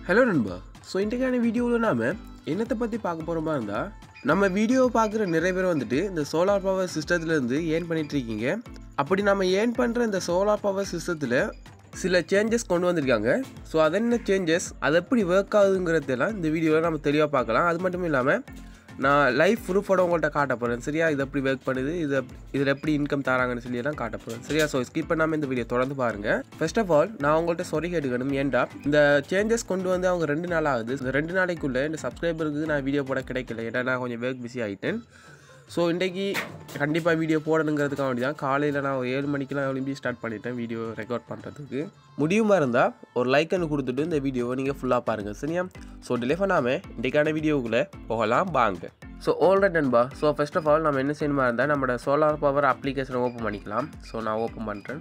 hello நண்பா so இன்றைக்கான வீடியோவில் நாம் என்னத்தை பற்றி பார்க்க போகிறோமா இருந்தால் நம்ம வீடியோவை பார்க்குற நிறைய பேர் வந்துட்டு இந்த சோலார் பவர் சிஸ்டத்துலேருந்து ஏர்ன் பண்ணிட்டு இருக்கீங்க அப்படி நம்ம ஏர்ன் பண்ணுற இந்த சோலார் பவர் சிஸ்டத்தில் சில சேஞ்சஸ் கொண்டு வந்திருக்காங்க ஸோ அது என்ன சேஞ்சஸ் அது எப்படி ஒர்க் ஆகுதுங்கிறதெல்லாம் இந்த வீடியோவில் நம்ம தெளிவாக பார்க்கலாம் அது மட்டும் இல்லாமல் நான் லைவ் ப்ரூஃபோட உங்கள்கிட்ட காட்ட போகிறேன் சரியா இது எப்படி ஒர்க் பண்ணுது இது இதில் எப்படி இன்கம் தராங்கன்னு சொல்லி எல்லாம் காட்ட போகிறேன் சரியா ஸோ ஸ்கிப் பண்ணாமல் இந்த வீடியோ தொடர்ந்து பாருங்கள் ஃபர்ஸ்ட் ஆஃப் ஆல் நான் உங்கள்கிட்ட சொரி கேட்டுக்கணும் ஏன்டா இந்த சேஞ்சஸ் கொண்டு வந்து அவங்க ரெண்டு நாள் ஆகுது இந்த ரெண்டு நாளைக்குள்ளே இந்த சப்ஸ்கிரைபருக்கு நான் வீடியோ போட கிடைக்கல ஏன்னா நான் கொஞ்சம் ஒர்க் பிஸி ஆகிட்டேன் ஸோ இன்றைக்கி கண்டிப்பாக வீடியோ போடணுங்கிறதுக்காக வேண்டி தான் காலையில் நான் ஒரு ஏழு மணிக்கெலாம் எழும்பி ஸ்டார்ட் பண்ணிட்டேன் வீடியோ ரெக்கார்ட் பண்ணுறதுக்கு முடியுமா இருந்தால் ஒரு லைக்கன்னு கொடுத்துட்டு இந்த வீடியோவை நீங்கள் ஃபுல்லாக பாருங்கள் சரியா ஸோ டிலே பண்ணாமல் இன்றைக்கான வீடியோவுக்குள்ளே போகலாம் வாங்க ஸோ ஆல்ரெடி நண்பா ஸோ ஃபர்ஸ்ட் ஆஃப் ஆல் நம்ம என்ன செய்யணுமா இருந்தால் நம்மளோட சோலார் பவர் அப்ளிகேஷனை ஓப்பன் பண்ணிக்கலாம் ஸோ நான் ஓப்பன் பண்ணுறேன்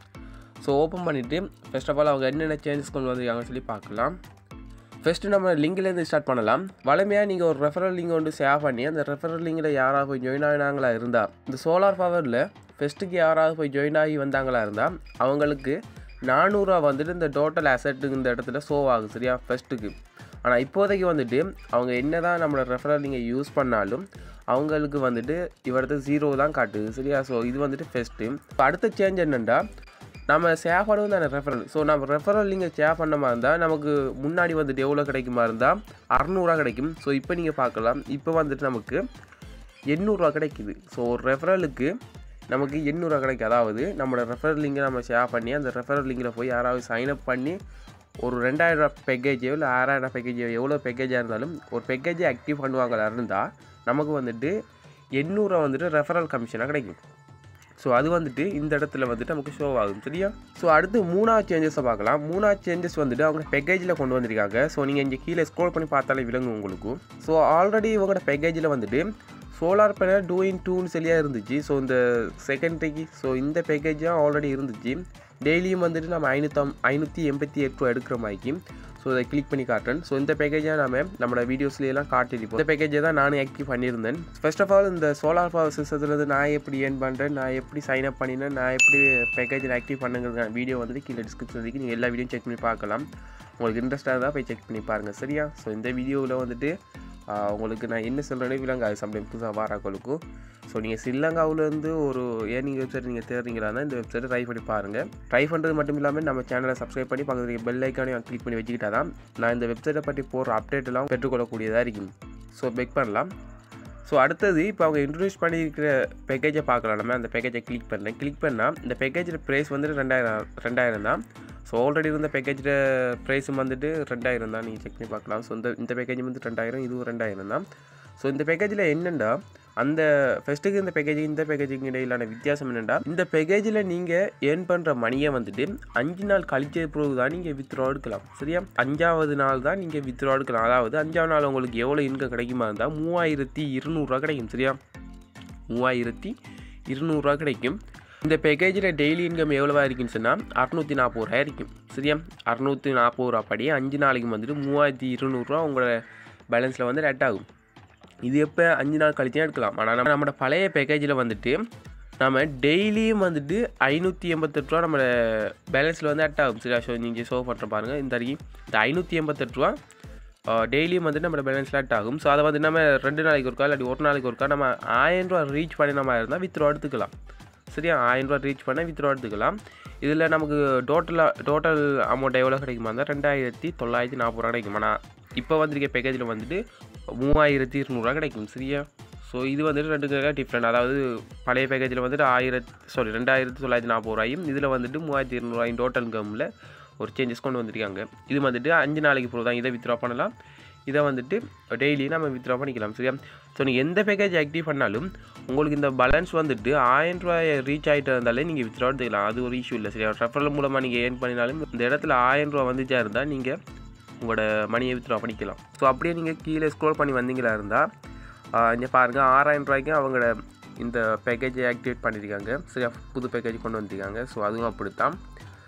ஸோ ஓப்பன் பண்ணிவிட்டு ஃபர்ஸ்ட் ஆஃப் ஆல் அவங்க என்னென்ன சேஞ்சஸ் கொண்டு வந்திருக்காங்கன்னு சொல்லி பார்க்கலாம் ஃபஸ்ட்டு நம்ம லிங்க்லேருந்து ஸ்டார்ட் பண்ணலாம் வளமையாக நீங்கள் ஒரு ரெஃபரல் லிங்க் வந்து சேவ் பண்ணி அந்த ரெஃபரல் லிங்கில் யாராவது போய் ஜாயின் ஆகினாங்களா இருந்தால் இந்த சோலார் பவரில் ஃபஸ்ட்டுக்கு யாராவது போய் ஜாயின் ஆகி வந்தாங்களா இருந்தால் அவங்களுக்கு நானூறுரூவா வந்துட்டு இந்த டோட்டல் அசட்டுக்கு இந்த இடத்துல ஷோ ஆகுது சரியா ஃபஸ்ட்டுக்கு ஆனால் இப்போதைக்கு வந்துட்டு அவங்க என்ன தான் நம்மளோட ரெஃபரல் நீங்கள் யூஸ் பண்ணாலும் அவங்களுக்கு வந்துட்டு இவரது ஜீரோ தான் காட்டுது சரியா ஸோ இது வந்துட்டு ஃபஸ்ட்டு இப்போ அடுத்த சேஞ்ச் என்னென்னா நம்ம சேவ் பண்ணுவோம் தானே ரெஃபரல் ஸோ நம்ம ரெஃபரல் நீங்கள் சேவ் பண்ண மாதிரி இருந்தால் நமக்கு முன்னாடி வந்துட்டு எவ்வளோ கிடைக்குமா இருந்தால் அறநூறுவா கிடைக்கும் ஸோ இப்போ நீங்கள் பார்க்கலாம் இப்போ வந்துட்டு நமக்கு எண்ணூறுரூவா கிடைக்குது ஸோ ஒரு ரெஃபரலுக்கு நமக்கு எண்ணூறுவா கிடைக்கும் அதாவது நம்மளோட ரெஃபரல் லிங்கை நம்ம ஷேர் பண்ணி அந்த ரெஃபரல் லிங்கில் போய் யாராவது சைன் அப் பண்ணி ஒரு ரெண்டாயிரரூவா பேக்கேஜோ இல்லை ஆறாயிரம் பேக்கேஜோ எவ்வளோ பேக்கேஜாக இருந்தாலும் ஒரு பேக்கேஜை ஆக்டிவ் பண்ணுவாங்களா இருந்தால் நமக்கு வந்துட்டு எண்ணூறுவா வந்துட்டு ரெஃபரல் கமிஷனாக கிடைக்கும் ஸோ அது வந்துட்டு இந்த இடத்துல வந்துட்டு நமக்கு ஷோ ஆகும் சரியா ஸோ அடுத்து மூணாவது சேஞ்சஸை பார்க்கலாம் மூணாவது சேஞ்சஸ் வந்துட்டு அவங்க பேக்கேஜில் கொண்டு வந்திருக்காங்க ஸோ நீங்கள் இங்கே கீழே ஸ்க்ரோல் பண்ணி பார்த்தாலே விளங்கும் உங்களுக்கு ஸோ ஆல்ரெடி இவங்களோட பேக்கேஜில் வந்துட்டு சோலார் பேனல் டூ இன் டூன்னு சொல்லியாக இருந்துச்சு ஸோ இந்த செகண்டரிக்கு ஸோ இந்த பேக்கேஜாக ஆல்ரெடி இருந்துச்சு டெய்லியும் வந்துட்டு நம்ம ஐநூற்றி ஐநூற்றி எண்பத்தி எட்டு ரூபா எடுக்கிற மாதிரிக்கு ஸோ இதை கிளிக் பண்ணி காட்டுறேன் ஸோ இந்த பேக்கேஜாக நம்ம நம்மளோட வீடியோஸ்லாம் காட்டிருப்போம் இந்த பேக்கேஜை தான் நானும் ஆக்டிவ் பண்ணியிருந்தேன் ஃபர்ஸ்ட் ஆஃப் ஆல் இந்த சோலார் பவர் சிஸ்டத்துலேருந்து நான் எப்படி ஏர்ன் பண்ணுறேன் நான் எப்படி சைன் அப் பண்ணினேன் நான் எப்படி பேக்கேஜில் ஆக்டிவ் பண்ணுங்கிறதுக்கான வீடியோ வந்துட்டு கீழே டிஸ்கிரிப்ஷன் இருக்கு நீங்கள் எல்லா வீடியோ செக் பண்ணி பார்க்கலாம் உங்களுக்கு இன்ட்ரெஸ்ட்டாக தான் போய் செக் பண்ணி பாருங்கள் சரியா ஸோ இந்த வீடியோவில் வந்துட்டு ஆஹ், உங்களுக்கு நான் என்ன சொல்கிறேன்னு விலங்கு அது சம்டைம் புதுசாக வாராக்களுக்கும் ஸோ நீங்கள் ஸ்ரீலங்காவிலேருந்து ஒரு ஏர்னிங் வெப்சைட் நீங்கள் தேடுறீங்களா இந்த வெப்சைட்டை ட்ரை பண்ணி பாருங்கள் ட்ரை பண்ணுறது மட்டும் இல்லாமல் நம்ம சேனலை சப்ஸ்கிரைப் பண்ணி பக்கத்துக்கு பெல் ஐக்கானையும் கிளிக் பண்ணி வச்சுக்கிட்டா தான் நான் இந்த வெப்சைட்டை பற்றி போடுற அப்டேட் எல்லாம் பெற்றுக்கொள்ளக்கூடியதாக இருக்கும் ஸோ பெக் பண்ணலாம் ஸோ அடுத்தது இப்போ அவங்க இன்ட்ரடியூஸ் பண்ணியிருக்கிற பேக்கேஜை பார்க்கலாம் நம்ம அந்த பேக்கேஜை கிளிக் பண்ணேன் கிளிக் பண்ணால் இந்த பேக்கேஜோட ப்ரைஸ் வந்துட்டு ரெண்டாயிரம் ரெண்டாயிரம் தான் ஸோ ஆல்ரெடி இருந்த பேக்கேஜோட ப்ரைஸும் வந்துட்டு ரெண்டாயிரம் தான் நீங்கள் செக் பண்ணி பார்க்கலாம் ஸோ இந்த இந்த பேக்கேஜ் வந்து ரெண்டாயிரம் இதுவும் ரெண்டாயிரம் தான் ஸோ இந்த பேக்கேஜில் என்னென்னா அந்த ஃபஸ்ட்டுக்கு இந்த பேக்கேஜ் இந்த பேக்கேஜுக்கு இடையிலான வித்தியாசம் என்னென்னா இந்த பேக்கேஜில் நீங்கள் ஏர்ன் பண்ணுற மணியை வந்துட்டு அஞ்சு நாள் கழிச்ச பிறகு தான் நீங்கள் வித்ட்ரா எடுக்கலாம் சரியா அஞ்சாவது நாள் தான் நீங்கள் வித்ட்ரா எடுக்கலாம் அதாவது அஞ்சாவது நாள் உங்களுக்கு எவ்வளோ இன்கம் கிடைக்குமா இருந்தால் மூவாயிரத்தி இருநூறுவா கிடைக்கும் சரியா மூவாயிரத்தி இருநூறுவா கிடைக்கும் இந்த பேக்கேஜில் டெய்லி இன்கம் எவ்வளோவா இருக்குன்னு சொன்னால் அறநூற்றி நாற்பது ரூபா இருக்கும் சரியா அறநூற்றி நாற்பது ரூபா படி அஞ்சு நாளைக்கு வந்துட்டு மூவாயிரத்தி இருநூறுவா உங்களோட பேலன்ஸில் வந்து ரெட் ஆகும் இது எப்போ அஞ்சு நாள் கழிச்சு தான் எடுக்கலாம் ஆனால் நம்ம நம்மளோட பழைய பேக்கேஜில் வந்துட்டு நம்ம டெய்லியும் வந்துட்டு ஐநூற்றி எண்பத்தெட்டு ரூபா நம்ம பேலன்ஸில் வந்து ஆட் ஆகும் சரியா ஷோ நீங்கள் ஷோ பண்ணுற பாருங்கள் இந்த அறிக்கை இந்த ஐநூற்றி எண்பத்தெட்டு ரூபா டெய்லியும் வந்துட்டு நம்ம பேலன்ஸில் ஆட் ஆகும் ஸோ அதை வந்து நம்ம ரெண்டு நாளைக்கு ஒருக்கா இல்லாட்டி ஒரு நாளைக்கு ஒருக்கா நம்ம ஆயிரம் ரூபா ரீச் பண்ணின மாதிரி இருந்தால் வித்ரா எடுத்துக்கலாம் சரியா ஆயிரம் ரூபா ரீச் பண்ண வித்ரா எடுத்துக்கலாம் இதில் நமக்கு டோட்டலாக டோட்டல் அமௌண்ட் எவ்வளோ கிடைக்குமா இருந்தால் ரெண்டாயிரத்தி தொள்ளாயிரத்தி நாற்பது ரூபா கிடைக்கும் ஆனால் இப்போ வந்திருக்க பேக்கேஜில் வந்துட்டு மூவாயிரத்தி இருநூறுவா கிடைக்கும் சரியா ஸோ இது வந்துட்டு ரெண்டுக்கு டிஃப்ரெண்ட் அதாவது பழைய பேக்கேஜில் வந்துட்டு ஆயிரத்தி சாரி ரெண்டாயிரத்தி தொள்ளாயிரத்தி நாற்பது ரூபாயும் இதில் வந்துட்டு மூவாயிரத்தி இருநூறுவாயும் டோட்டல் இன்கமில் ஒரு சேஞ்சஸ் கொண்டு வந்திருக்காங்க இது வந்துட்டு அஞ்சு நாளைக்கு பிறகு தான் இதை வித்ரா பண்ணலாம் இதை வந்துட்டு டெய்லி நம்ம வித்ரா பண்ணிக்கலாம் சரியா ஸோ நீங்கள் எந்த பேக்கேஜ் ஆக்டிவ் பண்ணாலும் உங்களுக்கு இந்த பேலன்ஸ் வந்துட்டு ஆயிரம் ரூபாய் ரீச் ஆகிட்டு இருந்தாலே நீங்கள் வித்ரா எடுத்துக்கலாம் அது ஒரு இஷ்யூ இல்லை சரியா ரெஃபரல் மூலமாக நீங்கள் ஏர்ன் பண்ணினாலும் இந்த இடத்துல ஆயிரம் ரூபா வந்துச்சா இருந்தால் நீங்கள் உங்களோட மணியை வித்ரா பண்ணிக்கலாம் ஸோ அப்படியே நீங்கள் கீழே ஸ்க்ரோல் பண்ணி வந்தீங்களா இருந்தால் இங்கே பாருங்கள் ஆறாயிரம் ரூபாய்க்கு அவங்களோட இந்த பேக்கேஜை ஆக்டிவேட் பண்ணியிருக்காங்க சரியா புது பேக்கேஜ் கொண்டு வந்திருக்காங்க ஸோ அதுவும் அப்படித்தான்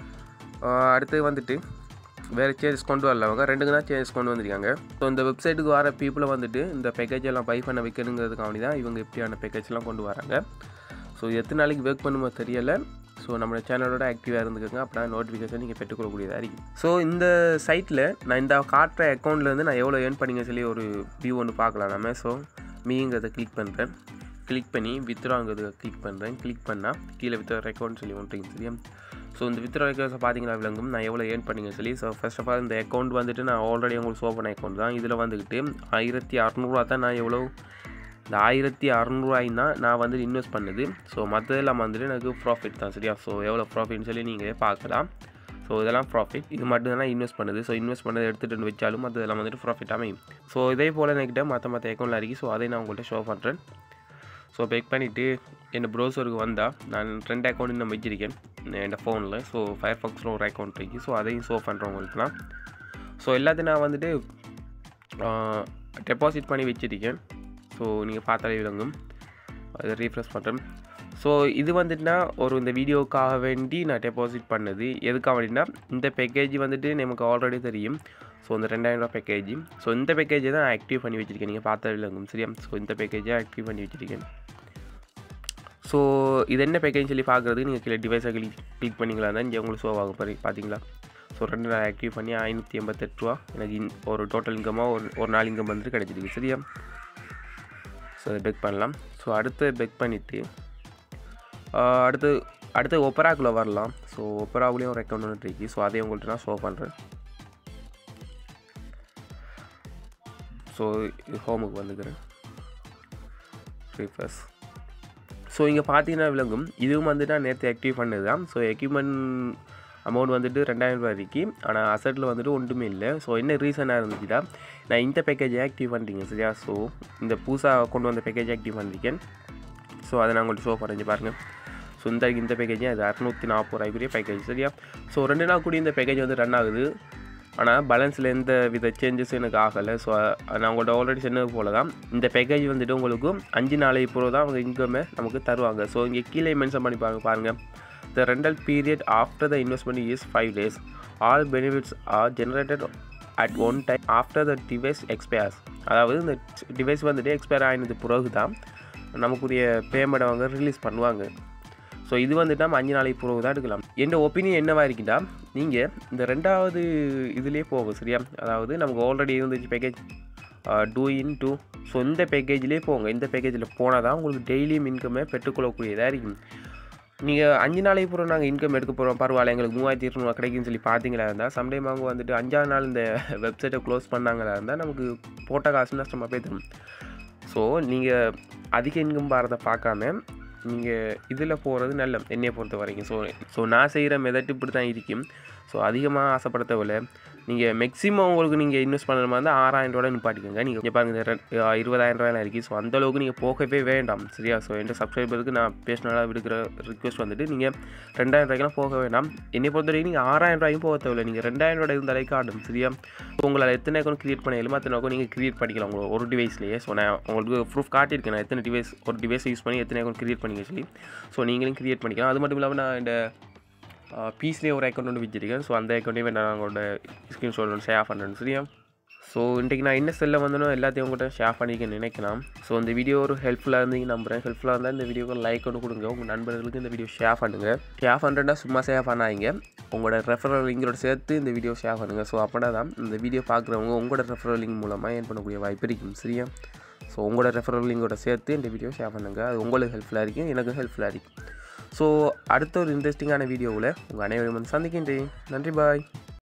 ஆஹ் அடுத்து வந்துட்டு வேறு சேஞ்சஸ் கொண்டு வரல அவங்க ரெண்டுக்கு தான் சேஞ்சஸ் கொண்டு வந்திருக்காங்க ஸோ இந்த வெப்சைட்டுக்கு வர பீப்புளை வந்துட்டு இந்த பேக்கேஜ் எல்லாம் பை பண்ண வைக்கணுங்கிறதுக்காண்டி தான் இவங்க இப்படியான பேக்கேஜ்லாம் கொண்டு வராங்க ஸோ எத்தனை நாளைக்கு ஒர்க் பண்ணுமோ தெரியலை ஸோ ஸோ நம்ம சேனலோட ஆக்டிவாக இருந்துக்கோங்க அப்படின்னா நோட்டிஃபிகேஷன் நீங்கள் பெற்றுக்கொள்ளக்கூடியதாக இருக்கும் ஸோ இந்த சைட்டில் நான் இந்த காட்டுற அக்கௌண்ட்லேருந்து நான் எவ்வளோ ஏர்ன் பண்ணிங்க சொல்லி ஒரு வியூ ஒன்று பார்க்கலாம் நம்ம ஸோ மீங்கிறத கிளிக் பண்ணுறேன் கிளிக் பண்ணி வித்ராங்கிறத கிளிக் பண்ணுறேன் கிளிக் பண்ணால் கீழே வித்ரா அக்கௌண்ட் சொல்லி ஒன்று சரியா ஸோ இந்த வித்ரா அக்கௌண்ட்ஸை பார்த்தீங்கன்னா விளங்கும் நான் எவ்வளோ ஏர்ன் பண்ணிங்க சொல்லி ஸோ ஃபர்ஸ்ட் ஆஃப் ஆல் இந்த அக்கௌண்ட் வந்துட்டு நான் ஆல்ரெடி உங்களுக்கு ஷோ பண்ண அக்கௌண்ட் தான் இதில் வந்துக்கிட்டு ஆயிரத்தி அறநூறுவா தான் நான் எவ்வளோ இந்த ஆயிரத்தி அறநூறுவாயின்னா நான் வந்து இன்வெஸ்ட் பண்ணுது ஸோ மற்றதெல்லாம் வந்துட்டு எனக்கு ப்ராஃபிட் தான் சரியா ஸோ எவ்வளோ ப்ராஃபிட்னு சொல்லி நீங்கள் பார்க்கலாம் ஸோ இதெல்லாம் ப்ராஃபிட் இது மட்டும் தான் இன்வெஸ்ட் பண்ணுது ஸோ இன்வெஸ்ட் பண்ணதை எடுத்துகிட்டு வந்து வச்சாலும் மற்றதெல்லாம் வந்துட்டு ப்ராஃபிட் அமையும் ஸோ இதே போல் என்கிட்ட மற்ற மற்ற அக்கௌண்ட்டில் இருக்குது ஸோ அதை நான் உங்கள்கிட்ட ஷோ பண்ணுறேன் ஸோ பெக் பண்ணிவிட்டு என் ப்ரௌசருக்கு வந்தால் நான் ரெண்டு அக்கௌண்ட் நான் வச்சிருக்கேன் என் ஃபோனில் ஸோ ஃபயர் ஃபாக்ஸில் ஒரு அக்கௌண்ட் இருக்குது ஸோ அதையும் ஷோ பண்ணுறேன் உங்களுக்குலாம் ஸோ எல்லாத்தையும் நான் வந்துட்டு டெபாசிட் பண்ணி வச்சிருக்கேன் ஸோ நீங்கள் பார்த்தாலே விளங்கும் அதை ரீஃப்ரெஷ் பண்ணுறேன் ஸோ இது வந்துட்டுனா ஒரு இந்த வீடியோக்காக வேண்டி நான் டெபாசிட் பண்ணது எதுக்காக வேண்டினா இந்த பேக்கேஜ் வந்துட்டு நமக்கு ஆல்ரெடி தெரியும் ஸோ இந்த ரெண்டாயிரம் ரூபா பேக்கேஜ் ஸோ இந்த பேக்கேஜை தான் ஆக்டிவ் பண்ணி வச்சுருக்கேன் நீங்கள் பார்த்தா விளங்கும் சரியா ஸோ இந்த பேக்கேஜை ஆக்டிவ் பண்ணி வச்சுருக்கேன் ஸோ இது என்ன பேக்கேஜ் சொல்லி பார்க்குறதுக்கு நீங்கள் கீழே டிவைஸை கிளிக் கிளிக் பண்ணிங்களா தான் இங்கே உங்களுக்கு ஷோ ஆகும் பாரு பார்த்தீங்களா ஸோ ரெண்டு நாள் ஆக்டிவ் பண்ணி ஐநூற்றி எண்பத்தெட்டு ரூபா எனக்கு இன் ஒரு டோட்டல் இன்கமாக ஒரு ஒரு நாள் இன்கம் வந்துட்டு கிடச்சிருக்கு சரியா ஸோ அதை பெக் பண்ணலாம் ஸோ அடுத்து பெக் பண்ணிவிட்டு அடுத்து அடுத்து ஒப்பராக்குள்ளே வரலாம் ஸோ ஒப்பராவுலேயும் ஒரு அக்கௌண்ட் ஒன்று இருக்குது ஸோ அதையும் உங்கள்கிட்ட நான் ஷோ பண்ணுறேன் ஸோ இது ஹோமுக்கு வந்துக்கிறேன் ரீஃப்ரெஷ் ஸோ இங்கே பார்த்தீங்கன்னா விளங்கும் இதுவும் வந்து நான் நேற்று ஆக்டிவ் பண்ணது தான் ஸோ எக்யூப்மெண்ட் அமௌண்ட் வந்துட்டு ரெண்டாயிரம் ரூபாய் இருக்கு ஆனால் அசட்டில் வந்துட்டு ஒன்றுமே இல்லை ஸோ என்ன ரீசனாக இருந்துச்சுன்னா நான் இந்த பேக்கேஜை ஆக்டிவ் பண்ணுறீங்க சரியா ஸோ இந்த புதுசாக கொண்டு வந்த பேக்கேஜை ஆக்டிவ் பண்ணிருக்கேன் ஸோ அதை நான் உங்களுக்கு ஷோ பண்ணி பாருங்கள் ஸோ இந்த இந்த பேக்கேஜ் அது அறநூற்றி நாற்பது ரூபாய்க்குரிய பேக்கேஜ் சரியா ஸோ ரெண்டு நாள் கூடி இந்த பேக்கேஜ் வந்து ரன் ஆகுது ஆனால் பேலன்ஸில் எந்த வித சேஞ்சஸும் எனக்கு ஆகலை ஸோ நான் உங்கள்கிட்ட ஆல்ரெடி சொன்னது போல தான் இந்த பேக்கேஜ் வந்துட்டு உங்களுக்கு அஞ்சு நாளைக்கு பிறகு தான் அவங்க இன்கமே நமக்கு தருவாங்க ஸோ இங்கே கீழே மென்ஷன் பண்ணி பாருங்க பாருங்கள் the rental period after the investment is five days all benefits are generated at one time after the device expires அதாவது இந்த டிவைஸ் வந்துட்டு எக்ஸ்பயர் ஆகினது பிறகு தான் நமக்குரிய பேமெண்ட்டை அவங்க ரிலீஸ் பண்ணுவாங்க ஸோ இது வந்துட்டு நம்ம அஞ்சு நாளைக்கு பிறகு தான் எடுக்கலாம் என் ஒப்பீனியன் என்னவா இருக்குன்னா நீங்கள் இந்த ரெண்டாவது இதுலேயே போகும் சரியா அதாவது நமக்கு ஆல்ரெடி இருந்துச்சு package two in two so இந்த பேக்கேஜ்லேயே போங்க இந்த பேக்கேஜில் போனால் தான் உங்களுக்கு டெய்லியும் இன்கமே பெற்றுக்கொள்ளக்கூடியதாக இருக்கும் நீங்கள் அஞ்சு நாளைக்கு பிறகு நாங்கள் இன்கம் எடுக்க போகிறோம் பரவாயில்ல எங்களுக்கு மூவாயிரத்தி இரநூறுவா கிடைக்குன்னு சொல்லி பார்த்தீங்களா இருந்தால் சம்டைம் அவங்க வந்துட்டு அஞ்சாவது நாள் இந்த வெப்சைட்டை க்ளோஸ் பண்ணாங்களா இருந்தால் நமக்கு போட்ட காசு நஷ்டமாக போய் தரும் ஸோ நீங்கள் அதிக இன்கம் வரதை பார்க்காம நீங்கள் இதில் போகிறது நல்ல என்னையை பொறுத்த வரைக்கும் ஸோ ஸோ நான் செய்கிற மெதட் இப்படி தான் இருக்கும் ஸோ அதிகமாக ஆசைப்பட தேவையில்ல நீங்கள் மேக்ஸிமம் உங்களுக்கு நீங்கள் இன்வெஸ்ட் பண்ணுற மாதிரி இருந்தால் ஆறாயிரம் ரூபாய் நிப்பாட்டிக்கோங்க நீங்கள் இங்கே பாருங்கள் இந்த ரெ- ஆ, இருபதாயிரம் ரூபாயெலாம் இருக்குது ஸோ அந்தளவுக்கு நீங்கள் போகவே வேண்டாம் சரியா ஸோ எந்த சப்ஸ்கிரைபருக்கு நான் பேசினால விடுக்கிற ரிக்வெஸ்ட் வந்துட்டு நீங்கள் ரெண்டாயிரம் ரூபாய்க்கெலாம் போக வேண்டாம் என்னை பொறுத்த வரைக்கும் நீங்கள் ஆறாயிரம் ரூபாயும் போக தேவையில்லை நீங்கள் ரெண்டாயிரம் ரூபாய் இருந்தாலே காட்டும் சரியா ஸோ உங்களால் எத்தனை அக்கௌண்ட் கிரியேட் பண்ண இயலுமோ அத்தனை அக்கௌண்ட் நீங்கள் கிரியேட் பண்ணிக்கலாம் உங்களோட ஒரு டிவைஸ்லேயே ஸோ நான் உங்களுக்கு ப்ரூஃப் காட்டியிருக்கேன் நான் எத்தனை டிவைஸ் ஒரு டிவைஸ் யூஸ் பண்ணி எத்தனை அக்கௌண்ட் கிரியேட் பண்ணிக்க சொல்லி ஸோ நீங்களும் கிரியேட் பண்ணிக்கலாம் அது மட்டும் இல்லாமல் நான் இந்த பீஸ்லேயே ஒரு அக்கௌண்ட் ஒன்று வச்சிருக்கேன் ஸோ அந்த அக்கௌண்ட்டையுமே நான் உங்களோட ஸ்க்ரீன்ஷாட் ஒன்று ஷேர் பண்ணுறேன் சரியா ஸோ இன்றைக்கி நான் என்ன செல்ல வந்தனோ எல்லாத்தையும் உங்கள்கிட்ட ஷேர் பண்ணிக்க நினைக்கலாம் ஸோ இந்த வீடியோ ஒரு ஹெல்ப்ஃபுல்லாக இருந்தீங்க நம்புறேன் ஹெல்ப்ஃபுல்லாக இருந்தால் இந்த வீடியோக்கு லைக் ஒன்று கொடுங்க உங்கள் நண்பர்களுக்கு இந்த வீடியோ ஷேர் பண்ணுங்கள் ஷேர் பண்ணுறேன்னா சும்மா ஷேர் பண்ணாதீங்க உங்களோட ரெஃபரல் லிங்கோட சேர்த்து இந்த வீடியோ ஷேர் பண்ணுங்கள் ஸோ அப்படின்னா தான் இந்த வீடியோ பார்க்குறவங்க உங்களோட ரெஃபரல் லிங்க் மூலமாக ஏன் பண்ணக்கூடிய வாய்ப்பு இருக்கும் சரியா ஸோ உங்களோட ரெஃபரல் லிங்கோட சேர்த்து இந்த வீடியோ ஷேர் பண்ணுங்கள் அது உங்களுக்கு ஹெல்ப்ஃபுல்லாக இருக்கும் எனக்கு ஹெல்ப்ஃபுல்லாக இருக்கும் ஸோ அடுத்த ஒரு இன்ட்ரெஸ்டிங்கான வீடியோவில் உங்கள் அனைவரும் வந்து சந்திக்கின்றேன் நன்றி பாய்